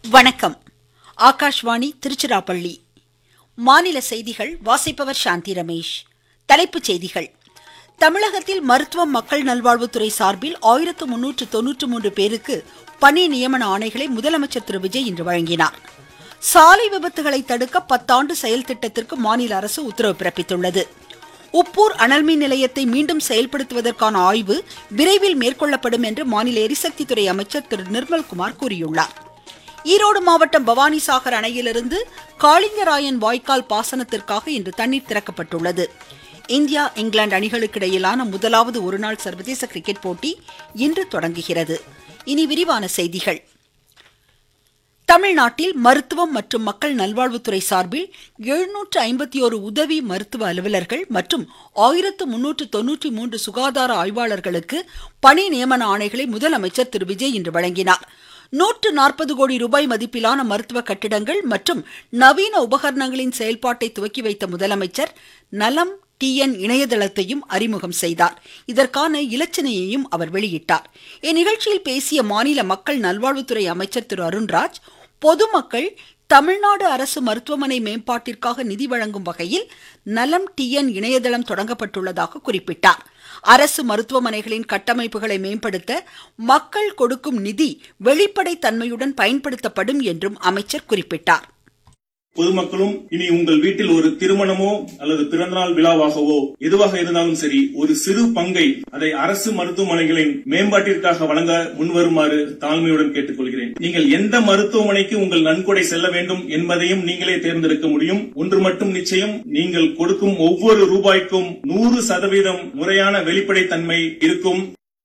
வணக்கம் ஆகாஷ்வாணி திருச்சிராப்பள்ளி மாநில செய்திகள் வாசிப்பவர் சாந்தி ரமேஷ் தலைப்புச் செய்திகள் தமிழகத்தில் மருத்துவம் மக்கள் நல்வாழ்வுத்துறை சார்பில் ஆயிரத்து முன்னூற்று தொன்னூற்று மூன்று பேருக்கு பணி நியமன ஆணைகளை முதலமைச்சர் திரு விஜய் இன்று வழங்கினார் சாலை விபத்துகளை தடுக்க பத்தாண்டு செயல் திட்டத்திற்கு மாநில அரசு உத்தரவு பிறப்பித்துள்ளது உப்பூர் அனல்மின் நிலையத்தை மீண்டும் செயல்படுத்துவதற்கான ஆய்வு விரைவில் மேற்கொள்ளப்படும் என்று மாநில எரிசக்தித்துறை அமைச்சர் திரு நிர்மல்குமார் கூறியுள்ளார் ஈரோடு மாவட்டம் பவானிசாகர் அணையிலிருந்து காளிங்கராயன் வாய்க்கால் பாசனத்திற்காக இன்று தண்ணீர் திறக்கப்பட்டுள்ளது இந்தியா இங்கிலாந்து அணிகளுக்கு இடையிலான முதலாவது ஒருநாள் சர்வதேச கிரிக்கெட் போட்டி இன்று தொடங்குகிறது இனி விரிவான செய்திகள் தமிழ்நாட்டில் மருத்துவம் மற்றும் மக்கள் நல்வாழ்வுத்துறை சார்பில் எழுநூற்று ஐம்பத்தி ஒரு உதவி மருத்துவ அலுவலர்கள் மற்றும் ஆயிரத்து முன்னூற்று தொன்னூற்றி மூன்று சுகாதார ஆய்வாளர்களுக்கு பணி நியமன ஆணைகளை முதலமைச்சர் திரு விஜய் இன்று வழங்கினார் நூற்று நாற்பது கோடி ரூபாய் மதிப்பிலான மருத்துவ கட்டிடங்கள் மற்றும் நவீன உபகரணங்களின் செயல்பாட்டை துவக்கி வைத்த முதலமைச்சர் நலம் டிஎன் இணையதளத்தையும் அறிமுகம் செய்தார் இதற்கான இலச்சினையையும் அவர் வெளியிட்டார் இந்நிகழ்ச்சியில் பேசிய மாநில மக்கள் நல்வாழ்வுத்துறை அமைச்சர் திரு அருண்ராஜ் பொதுமக்கள் தமிழ்நாடு அரசு மருத்துவமனை மேம்பாட்டிற்காக நிதி வழங்கும் வகையில் நலம் டிஎன் இணையதளம் தொடங்கப்பட்டுள்ளதாக குறிப்பிட்டார் அரசு மருத்துவமனைகளின் கட்டமைப்புகளை மேம்படுத்த மக்கள் கொடுக்கும் நிதி வெளிப்படை தன்மையுடன் பயன்படுத்தப்படும் என்றும் அமைச்சர் குறிப்பிட்டார் பொதுமக்களும் இனி உங்கள் வீட்டில் ஒரு திருமணமோ அல்லது பிறந்தநாள் விழாவாகவோ எதுவாக இருந்தாலும் சரி ஒரு சிறு பங்கை அதை அரசு மருத்துவமனைகளின் மேம்பாட்டிற்காக வழங்க முன்வருமாறு தாழ்மையுடன் கேட்டுக்கொள்கிறேன் நீங்கள் எந்த மருத்துவமனைக்கு உங்கள் நன்கொடை செல்ல வேண்டும் என்பதையும் நீங்களே தேர்ந்தெடுக்க முடியும் ஒன்று மட்டும் நிச்சயம் நீங்கள் கொடுக்கும் ஒவ்வொரு ரூபாய்க்கும் நூறு சதவீதம் முறையான வெளிப்படைத்தன்மை இருக்கும்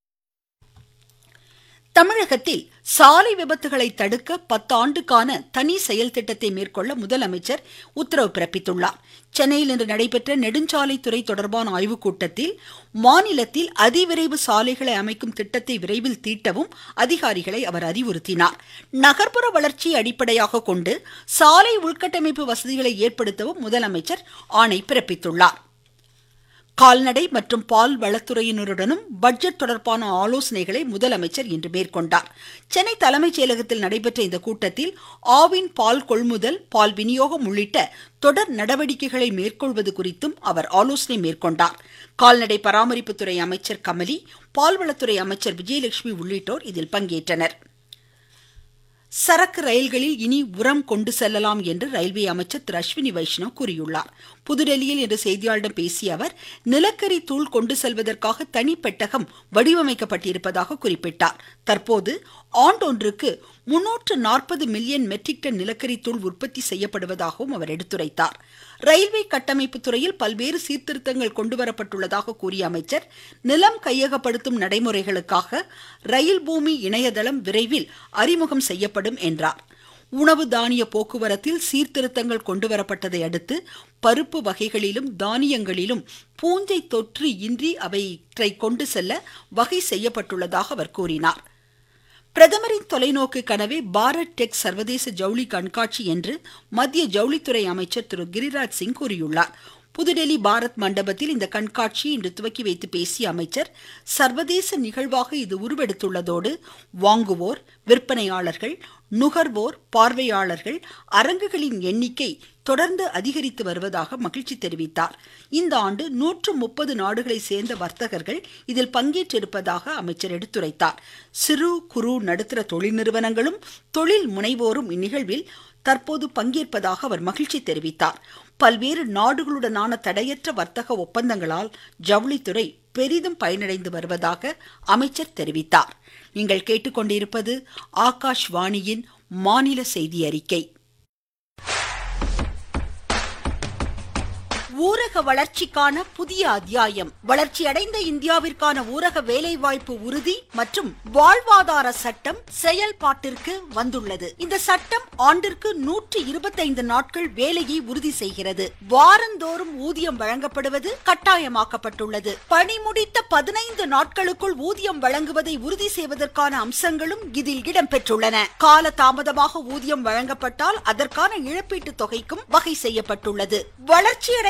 தமிழகத்தில் சாலை விபத்துகளை தடுக்க பத்தாண்டுக்கான தனி செயல் திட்டத்தை மேற்கொள்ள முதலமைச்சர் உத்தரவு பிறப்பித்துள்ளார் சென்னையில் இன்று நடைபெற்ற நெடுஞ்சாலைத்துறை தொடர்பான ஆய்வுக் கூட்டத்தில் மாநிலத்தில் அதிவிரைவு சாலைகளை அமைக்கும் திட்டத்தை விரைவில் தீட்டவும் அதிகாரிகளை அவர் அறிவுறுத்தினார் நகர்ப்புற வளர்ச்சியை அடிப்படையாக கொண்டு சாலை உள்கட்டமைப்பு வசதிகளை ஏற்படுத்தவும் முதலமைச்சர் ஆணை பிறப்பித்துள்ளார் கால்நடை மற்றும் பால் வளத்துறையினருடனும் பட்ஜெட் தொடர்பான ஆலோசனைகளை முதலமைச்சர் இன்று மேற்கொண்டார் சென்னை தலைமைச் செயலகத்தில் நடைபெற்ற இந்த கூட்டத்தில் ஆவின் பால் கொள்முதல் பால் விநியோகம் உள்ளிட்ட தொடர் நடவடிக்கைகளை மேற்கொள்வது குறித்தும் அவர் ஆலோசனை மேற்கொண்டார் கால்நடை பராமரிப்புத்துறை அமைச்சர் கமலி பால்வளத்துறை அமைச்சர் விஜயலட்சுமி உள்ளிட்டோர் இதில் பங்கேற்றனர் சரக்கு ரயில்களில் இனி உரம் கொண்டு செல்லலாம் என்று ரயில்வே அமைச்சர் திரு அஸ்வினி வைஷ்ணவ் கூறியுள்ளார் புதுடெல்லியில் இன்று செய்தியாளர்களிடம் பேசிய அவர் நிலக்கரி தூள் கொண்டு செல்வதற்காக தனி பெட்டகம் வடிவமைக்கப்பட்டிருப்பதாக குறிப்பிட்டார் தற்போது ஆண்டொன்றுக்கு முன்னூற்று நாற்பது மில்லியன் மெட்ரிக் டன் நிலக்கரி தூள் உற்பத்தி செய்யப்படுவதாகவும் அவர் எடுத்துரைத்தார் ரயில்வே கட்டமைப்பு துறையில் பல்வேறு சீர்திருத்தங்கள் கொண்டுவரப்பட்டுள்ளதாக கூறிய அமைச்சர் நிலம் கையகப்படுத்தும் நடைமுறைகளுக்காக ரயில் பூமி இணையதளம் விரைவில் அறிமுகம் செய்யப்படும் என்றார் உணவு தானிய போக்குவரத்தில் சீர்திருத்தங்கள் கொண்டுவரப்பட்டதை அடுத்து பருப்பு வகைகளிலும் தானியங்களிலும் பூஞ்சை தொற்று இன்றி அவற்றை கொண்டு செல்ல வகை செய்யப்பட்டுள்ளதாக அவர் கூறினார் பிரதமரின் தொலைநோக்கு கனவே பாரத் டெக் சர்வதேச ஜவுளி கண்காட்சி என்று மத்திய ஜவுளித்துறை அமைச்சர் திரு கிரிராஜ் சிங் கூறியுள்ளார் புதுடெல்லி பாரத் மண்டபத்தில் இந்த கண்காட்சியை இன்று துவக்கி வைத்து பேசிய அமைச்சர் சர்வதேச நிகழ்வாக இது உருவெடுத்துள்ளதோடு வாங்குவோர் விற்பனையாளர்கள் நுகர்வோர் பார்வையாளர்கள் அரங்குகளின் எண்ணிக்கை தொடர்ந்து அதிகரித்து வருவதாக மகிழ்ச்சி தெரிவித்தார் இந்த ஆண்டு நூற்று முப்பது நாடுகளை சேர்ந்த வர்த்தகர்கள் இதில் பங்கேற்றிருப்பதாக அமைச்சர் எடுத்துரைத்தார் சிறு குறு நடுத்தர தொழில் நிறுவனங்களும் தொழில் முனைவோரும் இந்நிகழ்வில் தற்போது பங்கேற்பதாக அவர் மகிழ்ச்சி தெரிவித்தார் பல்வேறு நாடுகளுடனான தடையற்ற வர்த்தக ஒப்பந்தங்களால் ஜவுளித்துறை பெரிதும் பயனடைந்து வருவதாக அமைச்சர் தெரிவித்தார் நீங்கள் கேட்டுக்கொண்டிருப்பது ஆகாஷ்வாணியின் மாநில செய்தி அறிக்கை ஊரக வளர்ச்சிக்கான புதிய அத்தியாயம் வளர்ச்சியடைந்த இந்தியாவிற்கான ஊரக வேலைவாய்ப்பு உறுதி மற்றும் வாழ்வாதார சட்டம் செயல்பாட்டிற்கு வந்துள்ளது இந்த சட்டம் ஆண்டிற்கு நூற்றி இருபத்தைந்து நாட்கள் வேலையை உறுதி செய்கிறது வாரந்தோறும் ஊதியம் வழங்கப்படுவது கட்டாயமாக்கப்பட்டுள்ளது பணி முடித்த பதினைந்து நாட்களுக்குள் ஊதியம் வழங்குவதை உறுதி செய்வதற்கான அம்சங்களும் இதில் இடம்பெற்றுள்ளன கால தாமதமாக ஊதியம் வழங்கப்பட்டால் அதற்கான இழப்பீட்டு தொகைக்கும் வகை செய்யப்பட்டுள்ளது வளர்ச்சியடை